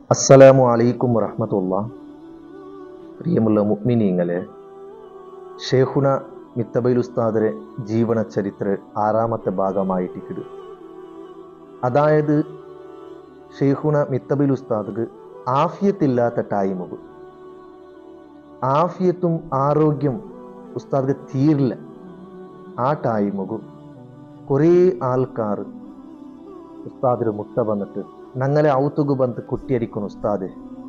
അസ്സലാമു അലൈക്കും വറഹമത്തുള്ള പ്രിയമുള്ള മുഅ്മിനീങ്ങളെ ഷേഖുന മിത്തബൈൽ ഉസ്താദരെ ജീവന ചരിത്ര ആറാമത്തെ ഭാഗമായിട്ടിക്കിട് അതായത് ഷെയ്ഖുന മിത്തബൈൽ ഉസ്താദ് ആഫിയത്തില്ലാത്ത ടൈമുകൾ ആഫിയത്തും ആരോഗ്യം ഉസ്താദ് തീരില്ല ആ ടൈമുകൾ കുറേ ആൾക്കാർ ഉസ്താദിന് മുട്ട വന്നിട്ട് ഞങ്ങളെ ഔത്തുകു ಬಂದು ಕುಟ್ಟಿ ಅಡಿಕೊಂಡು ಉಸ್ತಾದೆ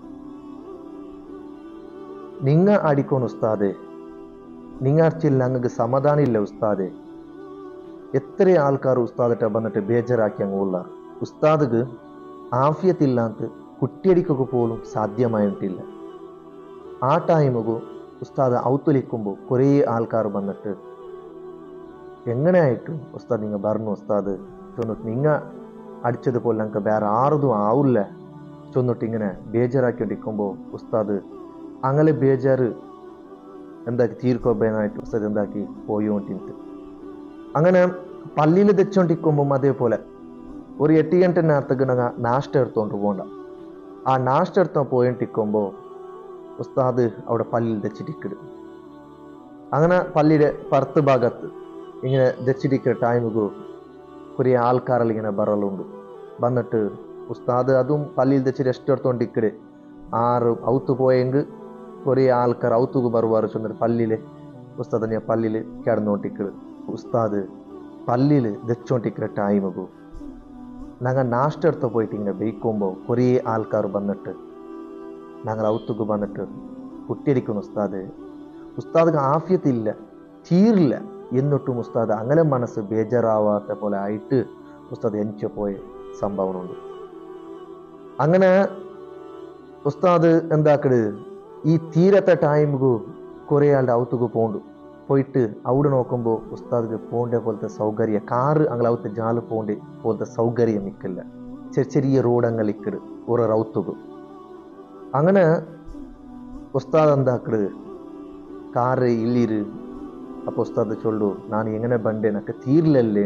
നിങ്ങ അടിക്കോണ് ഉസ്താദെ നിങ്ങ അടിച്ചിൽ ഞങ്ങൾക്ക് സമാധാനം ഇല്ല ഉസ്താദെ എത്ര ആൾക്കാർ ഉസ്താദിട്ട വന്നിട്ട് ബേജാറാക്കി അങ്ങ് ഉള്ള ഉസ്താദ് ആഫിയത്തില്ലാത്ത കുട്ടിയടിക്കൊക്കെ പോലും സാധ്യമായിട്ടില്ല ആ ടൈമുകു ഉസ്താദ് ഔത്തുലിക്കുമ്പോൾ കുറേ ആൾക്കാർ വന്നിട്ട് എങ്ങനെയായിട്ടും ഉസ്താദ് നിങ്ങൾ പറഞ്ഞു ഉസ്താദ് ചൊന്നിട്ട് നിങ്ങ അടിച്ചതുപോലെ ഞങ്ങൾക്ക് വേറെ ആറതും ആവില്ല ചൊന്നിട്ട് ഇങ്ങനെ ബേജാറാക്കിക്കൊണ്ടിരിക്കുമ്പോൾ ഉസ്താദ് അങ്ങനെ ബേജാറ് എന്താക്കി തീർക്കോബേനായിട്ട് ഉസ്താദ് എന്താക്കി പോയോണ്ടിട്ട് അങ്ങനെ പള്ളിയിൽ തെച്ചോണ്ടിരിക്കുമ്പം അതേപോലെ ഒരു എട്ട് ഗಂಟೆ നേരത്തേക്ക് ഞങ്ങൾ നാഷ്ട എടുത്തോണ്ട് പോകണ്ട ആ നാഷ്ട എടുത്തോ പോയിട്ടിരിക്കുമ്പോൾ ഉസ്താദ് അവിടെ പള്ളിയിൽ തെച്ചിട്ടിക്കിട് അങ്ങനെ പള്ളിയുടെ പുറത്ത് ഭാഗത്ത് ഇങ്ങനെ ദച്ചിരിക്കുന്ന ടൈമുകു കുറേ ആൾക്കാരെല്ലാം ഇങ്ങനെ ബറലുണ്ട് വന്നിട്ട് ഉസ്താദ് അതും പള്ളിയിൽ ദച്ച് ರೆಸ್ಟ್ എടുത്തോണ്ടിക്കട് ആറ് ഔത്ത് പോയെങ്കിൽ കുറേ ആൾക്കാർ ഔത്തുക്ക് ബറുവാറ് ചൊന്നിട്ട് പള്ളിയിൽ ഉസ്താദ് ഞാൻ പള്ളിയിൽ കിടന്നോണ്ടിക്കട് ഉസ്താദ് പള്ളിയിൽ ദച്ചോണ്ടിക്കുന്ന ടൈമുകു ഞങ്ങൾ നാഷ്ട എടുത്ത് പോയിട്ട് ഇങ്ങനെ ബൈക്കുമ്പോൾ കുറേ ആൾക്കാർ വന്നിട്ട് ഞങ്ങൾ ഔത്തുക്ക് വന്നിട്ട് കുട്ടിയടിക്കുന്നു ഉസ്താദ് ഉസ്താദ് ആഫിയത്തില്ല തീരില്ല എന്നിട്ടും ഉസ്താദ് അങ്ങനെ മനസ്സ് ബേജാറാവാത്ത പോലെ ആയിട്ട് ഉസ്താദ് എനിച്ചു പോയ സംഭവമുണ്ട് അങ്ങനെ ഉസ്താദ് എന്താക്കട് ഈ തീരത്തെ ടൈമുകു കുറേ ആളുടെ ഔത്തുക്ക് പോണ്ട് പോയിട്ട് അവിടെ നോക്കുമ്പോൾ ഉസ്താദിക്ക് പോകേണ്ട പോലത്തെ സൗകര്യം കാറ് അങ്ങനെ ഔത്ത് ജാല് പോകേണ്ട പോലത്തെ സൗകര്യം നിൽക്കില്ല ചെറിയ ചെറിയ റോഡങ്ങൾ ഇക്കട് ഒരു റൗത്തുകു അങ്ങനെ ഉസ്താദ് എന്താക്കട് കാറ് ഇല്ലിര് ಅಪ್ಪ ಉಸ್ತಾದ್ ಚೊಲ್ಲು ನಾನು ಎಂಗನೆ ಬಂಡೆ ನಕ್ಕೆ ತೀರ್ಲಲ್ಲೇ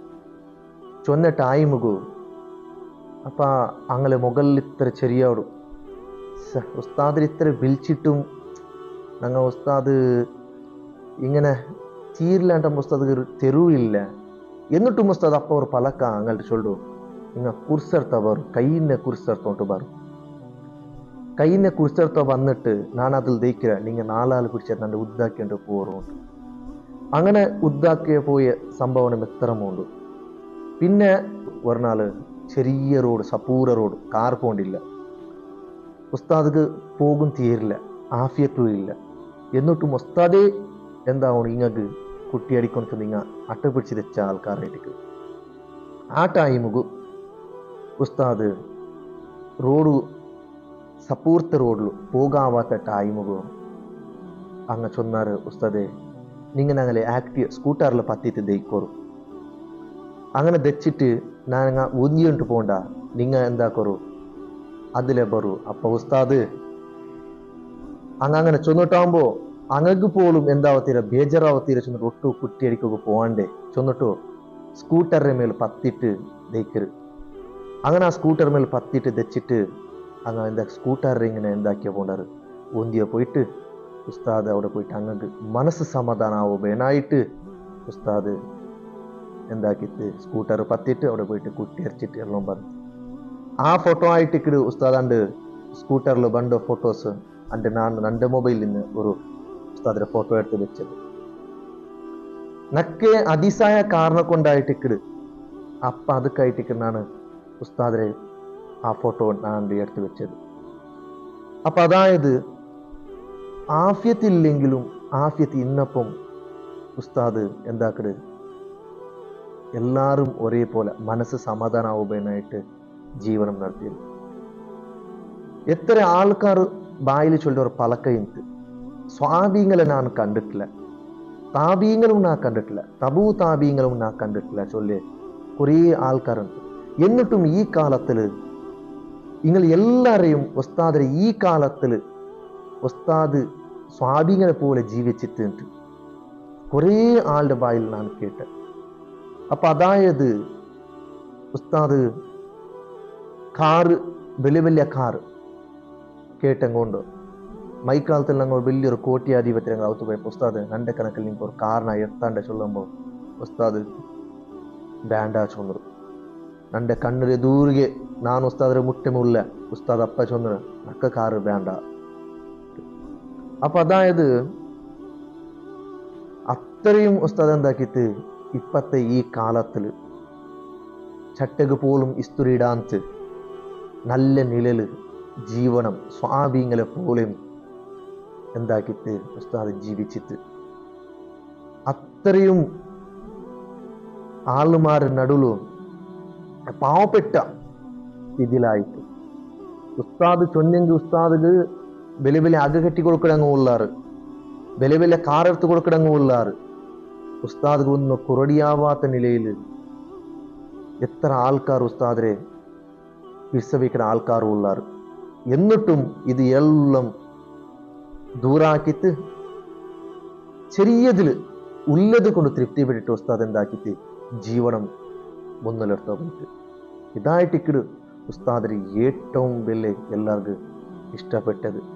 ചൊന്ന ടൈമുകു അപ്പ അങ്ങനെ മുകളിൽ ഇത്ര ചെറിയോടു ഉസ്താദിൽ ഇത്ര വിളിച്ചിട്ടും ഞങ്ങൾ ഉസ്താദ് ഇങ്ങനെ തീരില്ലാണ്ട ഉസ്താദ് തെരുവില്ല എന്നിട്ടും ഉസ്താദ് അപ്പ ഒരു പലക്ക അങ്ങോട്ട് ചൊല്ലു ഇങ്ങ കുർസർത്ത ബರು കൈയിന്നെ കുർസರ್ತോണ്ട് ബರು കൈയിന്നെ കുർസർത്ത വന്നിട്ട് ഞാൻ അതിൽ ദയിക്കിற നിങ്ങൾ നാലാൾ പിടിച്ച നല്ല ഉദ്ദാക്കിണ്ട് പോറുണ്ട് അങ്ങനെ ഉദ്ദാക്കിയ പോയ സംഭവം എത്രമുണ്ട് പിന്നെ ഒരെനാള് ചെറിയ റോഡ് സപ്പൂര റോഡ് കാർ പോണ്ടില്ല ഉസ്താദ് പോകും തീരില്ല ആഫിയത്തും ഇല്ല എന്നിട്ടും ഉസ്താദേ എന്താവണം ഇങ്ങക്ക് കുട്ടിയടിക്കൊണ്ട് നിങ്ങൾ അട്ട പിടിച്ച് തെച്ച ആൾക്കാരായിട്ട് ആ ടൈമുകു ഉസ്താദ് റോഡ് സപ്പൂർത്ത റോഡിൽ പോകാവാത്ത ടൈമുകു അങ്ങ് ചൊന്നാറ് ഉസ്താദേ നിങ്ങൾ അങ്ങനെ ആക്റ്റീവ് സ്കൂട്ടറിൽ പത്തിയിട്ട് ദയിക്കോറും അങ്ങനെ ദച്ചിട്ട് ഞാൻ ഒന്നിയുണ്ട് പോണ്ട നിങ്ങൾ എന്താക്കറു അതിലെ ബറു അപ്പൊ ഉസ്താദ് അങ്ങ് അങ്ങനെ ചൊന്നിട്ടാകുമ്പോ അങ്ങക്ക് പോലും എന്താവത്തീര ബേജറാവത്തീര ചൊന്നിട്ട് ഒട്ടു കുട്ടിയടിക്കൊക്കെ പോവാണ്ടേ ചൊന്നിട്ടോ സ്കൂട്ടറിന്റെ മേൽ പത്തിട്ട് ദയിക്കരുത് അങ്ങനെ ആ സ്കൂട്ടർ മേൽ പത്തിട്ട് ദച്ചിട്ട് അങ്ങ് എന്താ സ്കൂട്ടറിൽ ഇങ്ങനെ എന്താക്കിയ പോണ്ടാറ് ഒന്തിയ പോയിട്ട് ഉസ്താദ് അവിടെ പോയിട്ട് അങ്ങക്ക് മനസ്സ് സമാധാനാവും വേണായിട്ട് ഉസ്താദ് എന്താക്കിയിട്ട് സ്കൂട്ടർ പത്തിയിട്ട് അവിടെ പോയിട്ട് കുട്ടി അരച്ചിട്ട് എല്ലാം പറഞ്ഞു ആ ഫോട്ടോ ആയിട്ട് ഇക്കട് ഉസ്താദ് സ്കൂട്ടറിൽ ബണ്ട ഫോട്ടോസ് അൻ്റെ ഞാൻ എൻ്റെ മൊബൈലിൽ നിന്ന് ഒരു ഉസ്താദിന്റെ ഫോട്ടോ എടുത്ത് വെച്ചത് നക്ക് അതിസായ കാരണം കൊണ്ടായിട്ട് ഇക്കട് അപ്പ അതുക്കായിട്ട് ഇക്കടാണ് ഉസ്താദിനെ ആ ഫോട്ടോ ഞാൻ എടുത്ത് വെച്ചത് അപ്പൊ അതായത് ആഫ്യത്തില്ലെങ്കിലും ആഫ്യത്ത് ഇന്നപ്പം ഉസ്താദ് എന്താക്കട് എല്ലാവരും ഒരേപോലെ മനസ്സ് സമാധാനാവുമ്പോഴായിട്ട് ജീവനം നടത്തിയത് എത്ര ആൾക്കാർ ബായിൽ ചൊല്ലൊരു പലക്കയുണ്ട് സ്വാബീങ്ങളെ ഞാൻ കണ്ടിട്ടില്ല താബീങ്ങളും ഞാൻ കണ്ടിട്ടില്ല തബൂ താബീങ്ങളും ഞാൻ കണ്ടിട്ടില്ല ചൊല്ലേ കുറേ ആൾക്കാരുണ്ട് എന്നിട്ടും ഈ കാലത്തിൽ നിങ്ങൾ എല്ലാരെയും ഉസ്താദിനെ ഈ കാലത്തിൽ ഉസ്താദ് സ്വാധീനെ പോലെ ജീവിച്ചിട്ടുണ്ട് കുറേ ആളുടെ വായിൽ ഞാൻ കേട്ട് അപ്പൊ അതായത് ഉസ്താദ് കാറ് വലിയ വലിയ കാറ് കേട്ടെങ്കൊണ്ട് മൈക്കാലത്തിൽ ഞങ്ങൾ വലിയൊരു കോട്ടിയാധിപത്യം അവത്ത് പോയപ്പോൾ ഉസ്താദ് എൻ്റെ കണക്കിൽ നിങ്ങൾക്ക് ഒരു കാരണ എത്താണ്ട് ചൊല്ലുമ്പോൾ ഉസ്താദ് ಬ್ಯಾಂಡ ಚೊಂದ್ರು ನಂಡೆ ಕಣ್ಣು ಎದುರಿಗೆ ನಾನು ಉಸ್ತಾದ್ರೆ ಮುಟ್ಟೆ ಮುಲ್ಲ ഉസ്താദ് അപ്പ ചൊന്ന് നക്ക കാറ് വേണ്ട അപ്പൊ അതായത് അത്രയും ഉസ്താദ് എന്താക്കിത്ത് ഇപ്പത്തെ ഈ കാലത്തില് ചട്ടക് പോലും ഇസ്തുരിടാന്ത് നല്ല നിഴല് ജീവനം സ്വാഭിങ്ങളെ പോലെയും എന്താക്കിത്ത് ഉസ്താദ് ജീവിച്ചിട്ട് അത്രയും ആളുമാരുടെ നടുവിലും പാവപ്പെട്ട ഇതിലായിട്ട് ഉസ്താദ് ചൊന്നെങ്കിൽ ഉസ്താദിന് വില വില അക കെട്ടി കൊടുക്കടങ്ങ് ഉള്ളാറ് വില വില കാറെടുത്ത് കൊടുക്കടങ്ങ് ഉള്ളാറ് ഉസ്താദ് ഒന്ന് കുറടിയാവാത്ത നിലയിൽ എത്ര ആൾക്കാർ ഉസ്താദിനെ വിശ്വസിക്കുന്ന ആൾക്കാർ ഉള്ളാറ് എന്നിട്ടും ഇത് എല്ലാം ദൂരാക്കിത്ത് ചെറിയതിൽ ഉള്ളത് കൊണ്ട് തൃപ്തിപ്പെട്ടിട്ട് ഉസ്താദ് എന്താക്കിയിട്ട് ജീവനം മുന്നിലെടുത്താ പോയിട്ട് ഇതായിട്ട് ഇക്കിട് ഉസ്താദിന് ഏറ്റവും വലിയ എല്ലാവർക്കും ഇഷ്ടപ്പെട്ടത്